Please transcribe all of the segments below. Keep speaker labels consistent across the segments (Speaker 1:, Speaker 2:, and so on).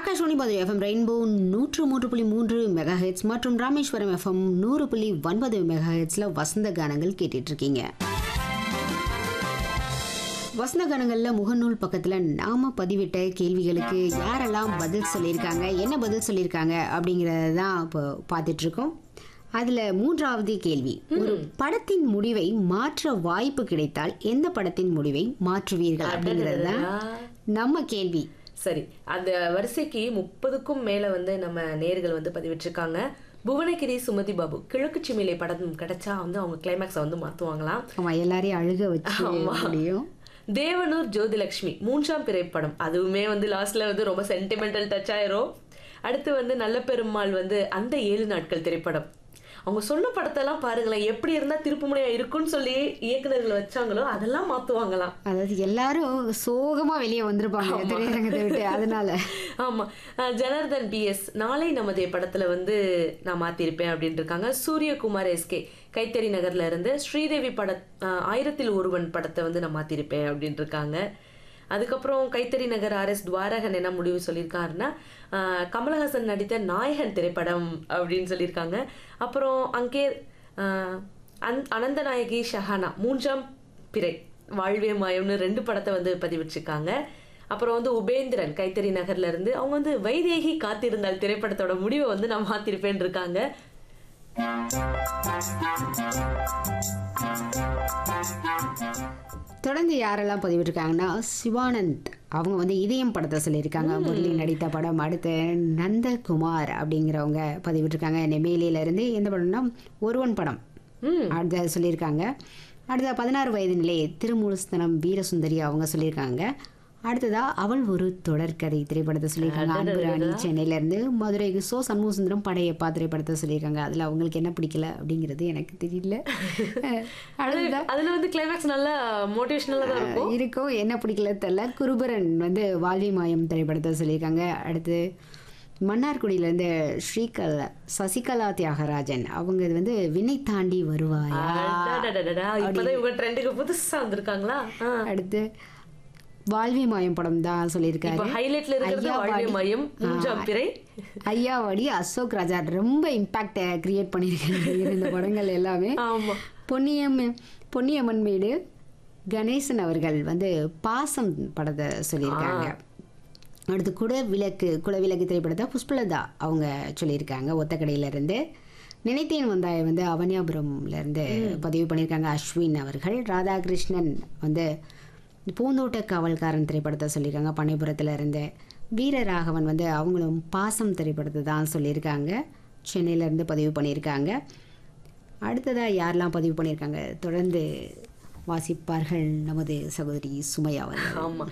Speaker 1: Akashvani Madurai FM rainbow நூற்று மூன்று புள்ளி மூன்று மெகா ஹெட்ஸ் மற்றும் ராமேஸ்வரம் எஃப்எம் நூறு புள்ளி ஒன்பது மெகா ஹெட்ஸில் வசந்த கானங்கள் கேட்டுட்டு இருக்கீங்க வசந்த கானங்களில் முகநூல் பக்கத்தில் நாம பதிவிட்ட கேள்விகளுக்கு யாரெல்லாம் பதில் சொல்லியிருக்காங்க என்ன பதில் சொல்லியிருக்காங்க அப்படிங்கிறத தான் இப்போ பார்த்துட்டு இருக்கோம் அதில் மூன்றாவது கேள்வி ஒரு படத்தின் முடிவை மாற்ற வாய்ப்பு கிடைத்தால் எந்த படத்தின் முடிவை மாற்றுவீர்கள் அப்படிங்கிறது தான் நம்ம கேள்வி
Speaker 2: சரி அந்த வரிசைக்கு முப்பதுக்கும் மேல வந்து நம்ம நேர்கள் வந்து பதிவிட்டிருக்காங்க புவனகிரி சுமதி பாபு கிழக்கு சிமிலை படம் கிடைச்சா வந்து அவங்க கிளைமேக்ஸை வந்து மாத்துவாங்களாம்
Speaker 1: ஆமாம் எல்லாரையும் அழுக வச்சு முடியும்
Speaker 2: தேவனூர் ஜோதிலட்சுமி மூன்றாம் திரைப்படம் அதுவுமே வந்து லாஸ்ட்ல வந்து ரொம்ப சென்டிமெண்டல் டச் ஆயிரும் அடுத்து வந்து நல்ல பெருமாள் வந்து அந்த ஏழு நாட்கள் திரைப்படம் அவங்க சொன்ன படத்தெல்லாம் பாருங்களேன் எப்படி இருந்தா திருப்புமுனையா இருக்கும்னு சொல்லி இயக்குனர்கள் வச்சாங்களோ அதெல்லாம் மாத்துவாங்களாம்
Speaker 1: அதாவது எல்லாரும் சோகமா வெளியே வந்திருப்பாங்க திரையரங்கத்தை விட்டு அதனால
Speaker 2: ஆமா அஹ் ஜனார்தன் பிஎஸ் நாளை நமதே படத்துல வந்து நான் மாத்திருப்பேன் அப்படின்னு இருக்காங்க சூரியகுமார் எஸ்கே கைத்தறி நகர்ல இருந்து ஸ்ரீதேவி பட அஹ் ஆயிரத்தில் ஒருவன் படத்தை வந்து நான் மாத்திருப்பேன் அப்படின்னு இருக்காங்க அதுக்கப்புறம் கைத்தறி நகர் ஆர் எஸ் துவாரகன் என்ன முடிவு சொல்லியிருக்காருன்னா அஹ் கமலஹாசன் நடித்த நாயகன் திரைப்படம் அப்படின்னு சொல்லியிருக்காங்க அப்புறம் அங்கே அஹ் அந்- அனந்தநாயகி ஷஹானா மூன்றாம் பிறை வாழ்வே மாயம்னு ரெண்டு படத்தை வந்து பதிவிட்டிருக்காங்க அப்புறம் வந்து உபேந்திரன் கைத்தறி நகர்ல இருந்து அவங்க வந்து வைதேகி காத்திருந்தால் திரைப்படத்தோட முடிவை வந்து நான் மாத்திருப்பேன் இருக்காங்க
Speaker 1: தொடர்ந்து யாரெல்லாம் பதிவிட்டிருக்காங்கன்னா சிவானந்த் அவங்க வந்து இதயம் படத்தை சொல்லியிருக்காங்க முரளி நடித்த படம் அடுத்து நந்தகுமார் அப்படிங்கிறவங்க பதிவிட்டிருக்காங்க நெமேலியில இருந்து எந்த படம்னா ஒருவன் படம்
Speaker 2: ம்
Speaker 1: அடுத்த சொல்லியிருக்காங்க அடுத்த பதினாறு வயது நிலை திருமூலஸ்தனம் வீரசுந்தரி அவங்க சொல்லியிருக்காங்க அடுத்ததா அவள் ஒரு தொடர்கதை திரைப்படத்தை சொல்லியிருக்காங்க அன்புராணி சென்னையில இருந்து மதுரைக்கு சோ சண்முகசுந்தரம் படையப்பா திரைப்படத்தை சொல்லியிருக்காங்க அதுல அவங்களுக்கு என்ன பிடிக்கல அப்படிங்கிறது எனக்கு தெரியல அடுத்ததா
Speaker 2: அதுல வந்து கிளைமேக்ஸ் நல்லா மோட்டிவேஷனலா தான் இருக்கும்
Speaker 1: இருக்கும் என்ன பிடிக்கல தெரியல குருபரன் வந்து வாழ்வி மாயம் திரைப்படத்தை சொல்லியிருக்காங்க அடுத்து மன்னார்குடியிலேருந்து ஸ்ரீகல் சசிகலா தியாகராஜன் அவங்க இது வந்து வினை தாண்டி வருவாயா
Speaker 2: அடடடடடா, இப்பதான் இவங்க ட்ரெண்டுக்கு புதுசா வந்திருக்காங்களா ஆ.
Speaker 1: அடுத்து வாழ்வி மாயம் படம் தான் சொல்லியிருக்காரு
Speaker 2: இப்ப ஹைலைட்ல இருக்கிறது வாழ்வே மையம் மூன்றாம் பிறை
Speaker 1: ஐயாவாடி அசோக் ராஜா ரொம்ப இம்பாக்ட கிரியேட் பண்ணியிருக்காரு இந்த படங்கள் எல்லாமே
Speaker 2: ஆமா
Speaker 1: பொன்னியம் பொன்னியம்மன் வீடு கணேசன் அவர்கள் வந்து பாசம் படத்தை சொல்லியிருக்காங்க அடுத்து குட விளக்கு குலவிளக்கு திரைப்படத்தை புஷ்பலதா அவங்க சொல்லியிருக்காங்க ஒத்தக்கடையில இருந்து நினைத்தேன் வந்தாய் வந்து அவனியாபுரம்ல இருந்து பதிவு பண்ணியிருக்காங்க அஸ்வின் அவர்கள் ராதாகிருஷ்ணன் வந்து பூந்தோட்ட காவல்காரன் திரைப்படத்தை சொல்லியிருக்காங்க பண்ணைபுரத்துல இருந்து வீரராகவன் வந்து அவங்களும் பாசம் திரைப்படத்தை தான் சொல்லியிருக்காங்க சென்னையில இருந்து பதிவு பண்ணியிருக்காங்க அடுத்ததா யாரெல்லாம் பதிவு பண்ணியிருக்காங்க தொடர்ந்து வாசிப்பார்கள் நமது சகோதரி சுமையா அவர்கள்
Speaker 2: ஆமா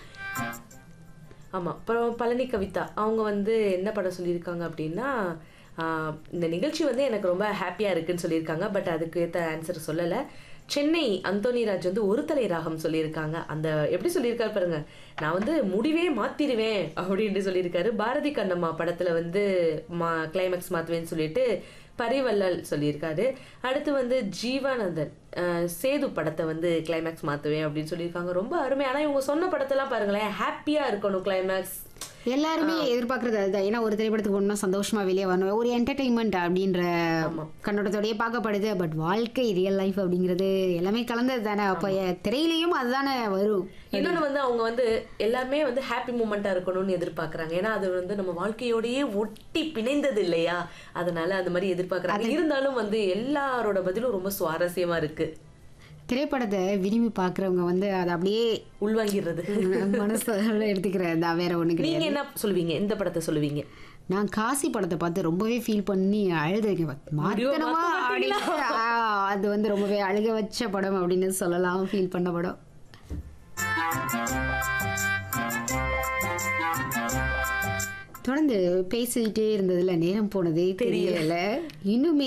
Speaker 2: ஆமா அப்புறம் பழனி கவிதா அவங்க வந்து என்ன படம் சொல்லியிருக்காங்க அப்படின்னா ஆஹ், இந்த நிகழ்ச்சி வந்து எனக்கு ரொம்ப ஹாப்பியா இருக்குன்னு சொல்லியிருக்காங்க பட் அதுக்கு ஏற்ற ஆன்சர் சொல்லல சென்னை அந்தோனிராஜ் வந்து ஒரு தலை ராகம் சொல்லியிருக்காங்க அந்த எப்படி சொல்லியிருக்காரு பாருங்க நான் வந்து முடிவே மாத்திருவேன் அப்படின்ட்டு சொல்லியிருக்காரு பாரதி கண்ணம்மா படத்துல வந்து மா கிளைமேக்ஸ் மாத்துவேன்னு சொல்லிட்டு பரிவல்லல் சொல்லியிருக்காரு அடுத்து வந்து ஜீவானந்தன் அஹ், சேது படத்தை வந்து கிளைமேக்ஸ் மாத்துவேன் அப்படின்னு சொல்லியிருக்காங்க ரொம்ப அருமை ஆனா இவங்க சொன்ன படத்தெல்லாம் பாருங்களேன் ஹாப்பியா இருக்கணும் கிளைமேக்ஸ்
Speaker 1: எல்லாருமே எதிர்பார்க்கறது அதுதான் ஏன்னா ஒரு திரைப்படத்துக்கு போகணும்னா சந்தோஷமா வெளியே வரணும் ஒரு என்டர்டைன்மெண்ட் அப்படின்ற கண்ணோட்டத்தோடயே பார்க்கப்படுது பட் வாழ்க்கை ரியல் லைஃப் அப்படிங்கிறது எல்லாமே கலந்தது தானே அப்போ திரையிலையும் அதுதானே வரும்
Speaker 2: இன்னொன்னு வந்து அவங்க வந்து எல்லாமே வந்து ஹாப்பி மூமெண்டா இருக்கணும்னு எதிர்பார்க்கறாங்க ஏன்னா அது வந்து நம்ம வாழ்க்கையோடயே ஒட்டி பிணைந்தது இல்லையா அதனால அந்த மாதிரி எதிர்பார்க்கறாங்க இருந்தாலும் வந்து எல்லாரோட பதிலும் ரொம்ப சுவாரஸ்யமா இருக்கு
Speaker 1: திரைப்படத்தை விரும்பி பார்க்குறவங்க வந்து அதை அப்படியே
Speaker 2: உள்வாங்கிடுறது
Speaker 1: மனசில் எடுத்துக்கிறதா வேற ஒண்ணு கிடையாது
Speaker 2: நீங்க என்ன சொல்லுவீங்க எந்த படத்தை சொல்லுவீங்க
Speaker 1: நான் காசி படத்தை பார்த்து ரொம்பவே ஃபீல் பண்ணி அழுதுருக்கேன் மாத்தனமா அப்படின்னு ஆ, அது வந்து ரொம்பவே அழுக வச்ச படம் அப்படின்னு சொல்லலாம் ஃபீல் பண்ண படம் தொடர்ந்து பேசிக்கிட்டே இருந்ததுல நேரம் போனதே தெரியல இன்னுமே